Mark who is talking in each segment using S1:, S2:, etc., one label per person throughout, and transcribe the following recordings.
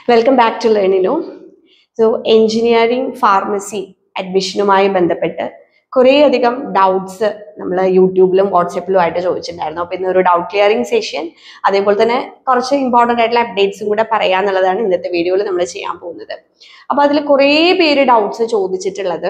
S1: welcome back to Learnino so engineering pharmacy അഡ്മിഷനുമായി ബന്ധപ്പെട്ട് കുറേയധികം ഡൗട്ട്സ് നമ്മൾ യൂട്യൂബിലും വാട്സപ്പിലും ആയിട്ട് ചോദിച്ചിട്ടുണ്ടായിരുന്നു അപ്പോൾ ഇന്ന് ഒരു ഡൗട്ട് ക്ലിയറിംഗ് സെഷൻ അതേപോലെ തന്നെ കുറച്ച് ഇമ്പോർട്ടൻ്റ് ആയിട്ടുള്ള അപ്ഡേറ്റ്സും കൂടെ പറയാന്നുള്ളതാണ് ഇന്നത്തെ വീഡിയോയിൽ നമ്മൾ ചെയ്യാൻ പോകുന്നത് അപ്പോൾ അതിൽ കുറേ പേര് ഡൗട്ട്സ് ചോദിച്ചിട്ടുള്ളത്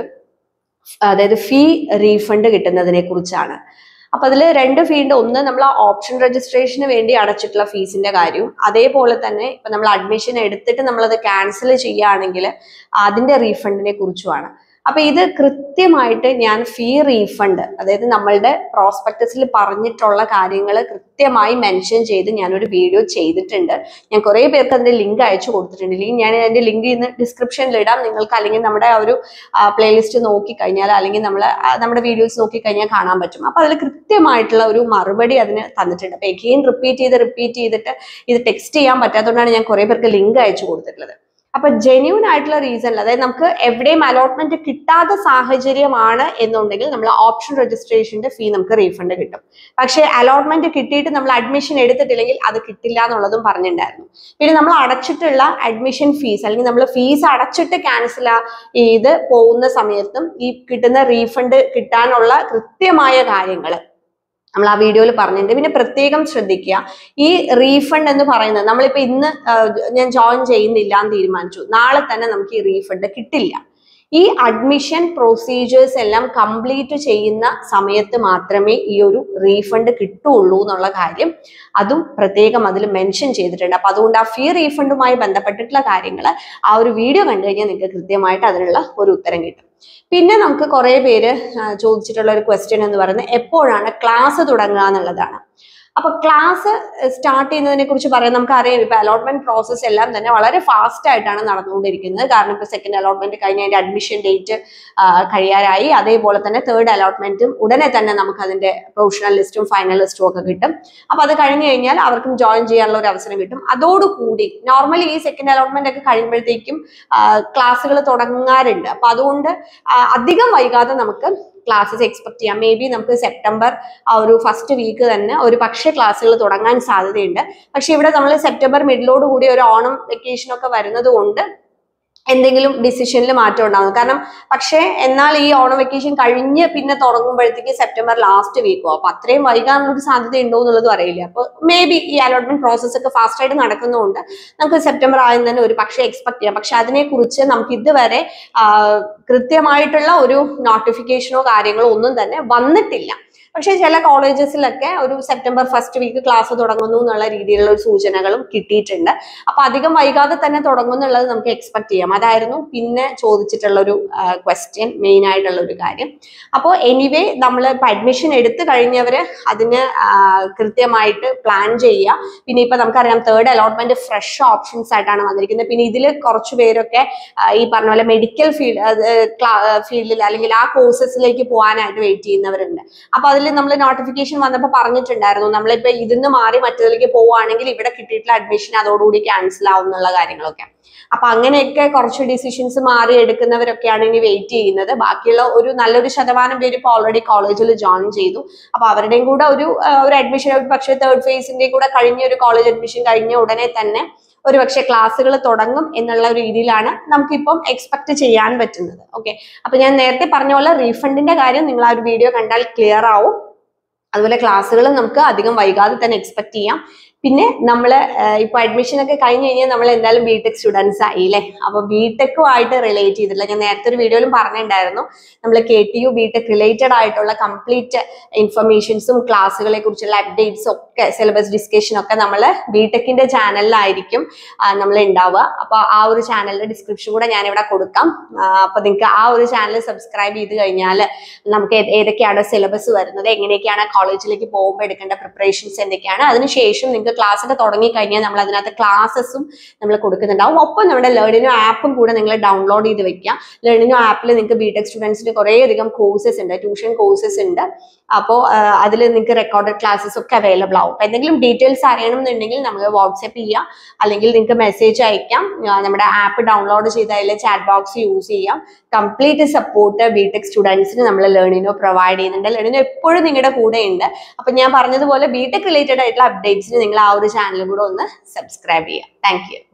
S1: അതായത് ഫീ റീഫണ്ട് കിട്ടുന്നതിനെ കുറിച്ചാണ് അപ്പൊ അതിൽ രണ്ട് ഫീ ഉണ്ട് ഒന്ന് നമ്മൾ ഓപ്ഷൻ രജിസ്ട്രേഷന് വേണ്ടി അടച്ചിട്ടുള്ള ഫീസിന്റെ കാര്യവും അതേപോലെ തന്നെ ഇപ്പൊ നമ്മൾ അഡ്മിഷൻ എടുത്തിട്ട് നമ്മളത് ക്യാൻസൽ ചെയ്യുകയാണെങ്കിൽ അതിന്റെ റീഫണ്ടിനെ കുറിച്ചുമാണ് അപ്പൊ ഇത് കൃത്യമായിട്ട് ഞാൻ ഫീ റീഫണ്ട് അതായത് നമ്മളുടെ പ്രോസ്പെക്ടസിൽ പറഞ്ഞിട്ടുള്ള കാര്യങ്ങൾ കൃത്യമായി മെൻഷൻ ചെയ്ത് ഞാനൊരു വീഡിയോ ചെയ്തിട്ടുണ്ട് ഞാൻ കുറേ പേർക്ക് അതിന്റെ ലിങ്ക് അയച്ചു കൊടുത്തിട്ടുണ്ട് ഇല്ലെങ്കിൽ ഞാൻ അതിന്റെ ലിങ്ക് ഇന്ന് ഡിസ്ക്രിപ്ഷനിൽ ഇടാം നിങ്ങൾക്ക് അല്ലെങ്കിൽ നമ്മുടെ ആ ഒരു പ്ലേലിസ്റ്റ് നോക്കിക്കഴിഞ്ഞാൽ അല്ലെങ്കിൽ നമ്മൾ നമ്മുടെ വീഡിയോസ് നോക്കിക്കഴിഞ്ഞാൽ കാണാൻ പറ്റും അപ്പൊ അതിൽ കൃത്യമായിട്ടുള്ള ഒരു മറുപടി അതിന് തന്നിട്ടുണ്ട് അപ്പൊ എഗെയിൻ റിപ്പീറ്റ് ചെയ്ത് റിപ്പീറ്റ് ചെയ്തിട്ട് ഇത് ടെക്സ്റ്റ് ചെയ്യാൻ പറ്റാത്തതുകൊണ്ടാണ് ഞാൻ കുറേ പേർക്ക് ലിങ്ക് അയച്ചു കൊടുത്തിട്ടുള്ളത് അപ്പൊ ജെന്യൂൻ ആയിട്ടുള്ള റീസണിൽ അതായത് നമുക്ക് എവിടെയും അലോട്ട്മെന്റ് കിട്ടാത്ത സാഹചര്യമാണ് എന്നുണ്ടെങ്കിൽ നമ്മൾ ഓപ്ഷൻ രജിസ്ട്രേഷന്റെ ഫീ നമുക്ക് റീഫണ്ട് കിട്ടും പക്ഷേ അലോട്ട്മെന്റ് കിട്ടിയിട്ട് നമ്മൾ അഡ്മിഷൻ എടുത്തിട്ടില്ലെങ്കിൽ അത് കിട്ടില്ല എന്നുള്ളതും പറഞ്ഞിട്ടുണ്ടായിരുന്നു പിന്നെ നമ്മൾ അടച്ചിട്ടുള്ള അഡ്മിഷൻ ഫീസ് അല്ലെങ്കിൽ നമ്മൾ ഫീസ് അടച്ചിട്ട് ക്യാൻസൽ ചെയ്ത് പോകുന്ന സമയത്തും ഈ കിട്ടുന്ന റീഫണ്ട് കിട്ടാനുള്ള കൃത്യമായ കാര്യങ്ങൾ നമ്മൾ ആ വീഡിയോയിൽ പറഞ്ഞിട്ടുണ്ട് പിന്നെ പ്രത്യേകം ശ്രദ്ധിക്കുക ഈ റീഫണ്ട് എന്ന് പറയുന്നത് നമ്മളിപ്പോ ഇന്ന് ഞാൻ ജോയിൻ ചെയ്യുന്നില്ല എന്ന് തീരുമാനിച്ചു നാളെ തന്നെ നമുക്ക് ഈ റീഫണ്ട് കിട്ടില്ല ഈ അഡ്മിഷൻ പ്രൊസീജിയേഴ്സ് എല്ലാം കംപ്ലീറ്റ് ചെയ്യുന്ന സമയത്ത് മാത്രമേ ഈ ഒരു റീഫണ്ട് കിട്ടുള്ളൂ എന്നുള്ള കാര്യം അതും പ്രത്യേകം അതിൽ മെൻഷൻ ചെയ്തിട്ടുണ്ട് അപ്പൊ അതുകൊണ്ട് ആ ഫീ റീഫണ്ടുമായി ബന്ധപ്പെട്ടിട്ടുള്ള കാര്യങ്ങൾ ആ ഒരു വീഡിയോ കണ്ടു കഴിഞ്ഞാൽ നിങ്ങൾക്ക് കൃത്യമായിട്ട് അതിനുള്ള ഒരു ഉത്തരം കിട്ടും പിന്നെ നമുക്ക് കുറെ പേര് ചോദിച്ചിട്ടുള്ള ഒരു ക്വസ്റ്റ്യൻ എന്ന് പറയുന്നത് എപ്പോഴാണ് ക്ലാസ് തുടങ്ങുക എന്നുള്ളതാണ് അപ്പൊ ക്ലാസ് സ്റ്റാർട്ട് ചെയ്യുന്നതിനെ കുറിച്ച് പറയാൻ നമുക്ക് അറിയാം ഇപ്പൊ അലോട്ട്മെന്റ് പ്രോസസ്സ് എല്ലാം തന്നെ വളരെ ഫാസ്റ്റ് ആയിട്ടാണ് നടന്നുകൊണ്ടിരിക്കുന്നത് കാരണം ഇപ്പൊ സെക്കൻഡ് അലോട്ട്മെന്റ് കഴിഞ്ഞ അതിന്റെ അഡ്മിഷൻ ഡേറ്റ് കഴിയാറായി അതേപോലെ തന്നെ തേർഡ് അലോട്ട്മെന്റും ഉടനെ തന്നെ നമുക്ക് അതിന്റെ പ്രൊഫഷണൽ ലിസ്റ്റും ഫൈനൽ ലിസ്റ്റും ഒക്കെ കിട്ടും അപ്പൊ അത് കഴിഞ്ഞു കഴിഞ്ഞാൽ അവർക്കും ജോയിൻ ചെയ്യാനുള്ള ഒരു അവസരം കിട്ടും അതോടുകൂടി നോർമലി ഈ സെക്കൻഡ് അലോട്ട്മെന്റ് ഒക്കെ കഴിയുമ്പോഴത്തേക്കും ക്ലാസ്സുകൾ തുടങ്ങാറുണ്ട് അപ്പൊ അതുകൊണ്ട് അധികം വൈകാതെ നമുക്ക് ക്ലാസ്സസ് എക്സ്പെക്ട് ചെയ്യാം മേ ബി നമുക്ക് സെപ്റ്റംബർ ആ ഒരു ഫസ്റ്റ് വീക്ക് തന്നെ ഒരു പക്ഷേ ക്ലാസ്സുകൾ തുടങ്ങാൻ സാധ്യതയുണ്ട് പക്ഷെ ഇവിടെ നമ്മൾ സെപ്റ്റംബർ മിഡിലോട് കൂടി ഒരു ഓണം വെക്കേഷൻ ഒക്കെ വരുന്നത് കൊണ്ട് എന്തെങ്കിലും ഡിസിഷനിൽ മാറ്റം ഉണ്ടാകും കാരണം പക്ഷേ എന്നാൽ ഈ ഓണം വെക്കേഷൻ കഴിഞ്ഞ് പിന്നെ തുടങ്ങുമ്പോഴത്തേക്ക് സെപ്റ്റംബർ ലാസ്റ്റ് വീക്കോ അപ്പൊ അത്രയും വൈകാനുള്ള ഒരു സാധ്യത ഉണ്ടോ എന്നുള്ളതും അറിയില്ല അപ്പൊ മേ ബി ഈ അലോട്ട്മെന്റ് പ്രോസസ് ഒക്കെ ഫാസ്റ്റ് ആയിട്ട് നടക്കുന്നതുകൊണ്ട് നമുക്ക് സെപ്റ്റംബർ ആദ്യം തന്നെ ഒരു പക്ഷേ എക്സ്പെക്ട് ചെയ്യാം പക്ഷെ അതിനെക്കുറിച്ച് നമുക്ക് ഇതുവരെ കൃത്യമായിട്ടുള്ള ഒരു നോട്ടിഫിക്കേഷനോ കാര്യങ്ങളോ ഒന്നും തന്നെ വന്നിട്ടില്ല പക്ഷേ ചില കോളേജസിലൊക്കെ ഒരു സെപ്റ്റംബർ ഫസ്റ്റ് വീക്ക് ക്ലാസ് തുടങ്ങുന്നു എന്നുള്ള രീതിയിലുള്ള ഒരു സൂചനകളും കിട്ടിയിട്ടുണ്ട് അപ്പൊ അധികം വൈകാതെ തന്നെ തുടങ്ങുന്നുള്ളത് നമുക്ക് എക്സ്പെക്ട് ചെയ്യാം അതായിരുന്നു പിന്നെ ചോദിച്ചിട്ടുള്ള ഒരു ക്വസ്റ്റ്യൻ മെയിൻ ആയിട്ടുള്ള ഒരു കാര്യം അപ്പോൾ എനിവേ നമ്മൾ ഇപ്പൊ അഡ്മിഷൻ എടുത്തു കഴിഞ്ഞവര് അതിന് കൃത്യമായിട്ട് പ്ലാൻ ചെയ്യുക പിന്നെ ഇപ്പൊ നമുക്കറിയാം തേർഡ് അലോട്ട്മെന്റ് ഫ്രഷ് ഓപ്ഷൻസ് ആയിട്ടാണ് വന്നിരിക്കുന്നത് പിന്നെ ഇതിൽ കുറച്ച് പേരൊക്കെ ഈ പറഞ്ഞ പോലെ മെഡിക്കൽ ഫീൽഡ് ഫീൽഡിൽ അല്ലെങ്കിൽ ആ കോഴ്സസിലേക്ക് പോകാനായിട്ട് വെയിറ്റ് ചെയ്യുന്നവരുണ്ട് അപ്പൊ അതിൽ നമ്മൾ നോട്ടിഫിക്കേഷൻ വന്നപ്പോൾ പറഞ്ഞിട്ടുണ്ടായിരുന്നു നമ്മളിപ്പോ ഇതിന്ന് മാറി മറ്റതിലേക്ക് പോവുകയാണെങ്കിൽ ഇവിടെ കിട്ടിയിട്ടുള്ള അഡ്മിഷൻ അതോടുകൂടി ക്യാൻസൽ ആവും എന്നുള്ള കാര്യങ്ങളൊക്കെ അപ്പൊ അങ്ങനെയൊക്കെ കുറച്ച് ഡിസിഷൻസ് മാറി എടുക്കുന്നവരൊക്കെയാണ് ഇനി വെയിറ്റ് ചെയ്യുന്നത് ബാക്കിയുള്ള ഒരു നല്ലൊരു ശതമാനം പേര് ഇപ്പോൾ ഓൾറെഡി കോളേജിൽ ജോയിൻ ചെയ്തു അപ്പൊ അവരുടെയും കൂടെ ഒരു ഒരു അഡ്മിഷൻ പക്ഷേ തേർഡ് ഫേസിന്റെ കൂടെ കഴിഞ്ഞ ഒരു കോളേജ് അഡ്മിഷൻ കഴിഞ്ഞ ഉടനെ തന്നെ ഒരു പക്ഷേ ക്ലാസ്സുകൾ തുടങ്ങും എന്നുള്ള രീതിയിലാണ് നമുക്കിപ്പം എക്സ്പെക്ട് ചെയ്യാൻ പറ്റുന്നത് ഓക്കെ അപ്പൊ ഞാൻ നേരത്തെ പറഞ്ഞ പോലെ റീഫണ്ടിന്റെ കാര്യം നിങ്ങൾ ആ ഒരു വീഡിയോ കണ്ടാൽ ക്ലിയർ ആവും അതുപോലെ ക്ലാസ്സുകൾ നമുക്ക് അധികം വൈകാതെ തന്നെ എക്സ്പെക്ട് ചെയ്യാം പിന്നെ നമ്മൾ ഇപ്പൊ അഡ്മിഷൻ ഒക്കെ കഴിഞ്ഞ് കഴിഞ്ഞാൽ നമ്മൾ എന്തായാലും ബിടെക് സ്റ്റുഡൻസ് ആയില്ലേ അപ്പൊ ബിടെക്കുമായിട്ട് റിലേറ്റ് ചെയ്തിട്ടില്ല ഞാൻ നേരത്തെ ഒരു വീഡിയോയിലും പറഞ്ഞിട്ടുണ്ടായിരുന്നു നമ്മൾ K T U BTech related ആയിട്ടുള്ള കംപ്ലീറ്റ് ഇൻഫർമേഷൻസും ക്ലാസ്സുകളെ കുറിച്ചുള്ള അപ്ഡേറ്റ്സും ഒക്കെ സിലബസ് ഡിസ്കഷൻ ഒക്കെ നമ്മൾ ബിടെക്കിന്റെ ചാനലിലായിരിക്കും നമ്മൾ ഉണ്ടാവുക അപ്പൊ ആ ഒരു ചാനലിന്റെ ഡിസ്ക്രിപ്ഷൻ കൂടെ ഞാൻ ഇവിടെ കൊടുക്കാം അപ്പൊ നിങ്ങൾക്ക് ആ ഒരു ചാനൽ സബ്സ്ക്രൈബ് ചെയ്ത് കഴിഞ്ഞാൽ നമുക്ക് ഏതൊക്കെയാണ് സിലബസ് വരുന്നത് എങ്ങനെയൊക്കെയാണ് കോളേജിലേക്ക് പോകുമ്പോൾ എടുക്കേണ്ട പ്രിപ്പറേഷൻസ് എന്തൊക്കെയാണ് അതിനുശേഷം നിങ്ങൾക്ക് ക്ലാസ് ഒക്കെ തുടങ്ങി കഴിഞ്ഞാൽ നമ്മൾ അതിനകത്ത് ക്ലാസ്സസും നമ്മൾ കൊടുക്കുന്നുണ്ടാവും ഒപ്പം നമ്മുടെ ലേണിനോ ആപ്പും കൂടെ നിങ്ങൾ ഡൗൺലോഡ് ചെയ്ത് വെക്കുക ലേണിനോ ആപ്പിൽ നിങ്ങൾക്ക് ബിടെക് സ്റ്റുഡൻസിന് കുറേയധികം കോഴ്സസ് ഉണ്ട് ട്യൂഷൻ കോഴ്സസ് ഉണ്ട് അപ്പോൾ അതിൽ നിങ്ങൾക്ക് റെക്കോർഡഡ് ക്ലാസ്സസ് ഒക്കെ അവൈലബിൾ ആവും അപ്പോൾ എന്തെങ്കിലും ഡീറ്റെയിൽസ് അറിയണമെന്നുണ്ടെങ്കിൽ നമുക്ക് വാട്സപ്പ് ചെയ്യാം അല്ലെങ്കിൽ നിങ്ങൾക്ക് മെസ്സേജ് അയക്കാം നമ്മുടെ ആപ്പ് ഡൗൺലോഡ് ചെയ്ത് അതിൽ ചാറ്റ് ബോക്സ് യൂസ് ചെയ്യാം കംപ്ലീറ്റ് സപ്പോർട്ട് ബിടെക് സ്റ്റുഡൻസിന് നമ്മൾ ലേണിനോ പ്രൊവൈഡ് ചെയ്യുന്നുണ്ട് ലേണിനോ എപ്പോഴും നിങ്ങളുടെ കൂടെ ഉണ്ട് അപ്പൊ ഞാൻ പറഞ്ഞതുപോലെ ബിടെക് റിലേറ്റഡ് ആയിട്ടുള്ള അപ്ഡേറ്റ്സിന് നിങ്ങൾ ആ ഒരു ചാനൽ കൂടെ ഒന്ന് സബ്സ്ക്രൈബ് ചെയ്യുക താങ്ക്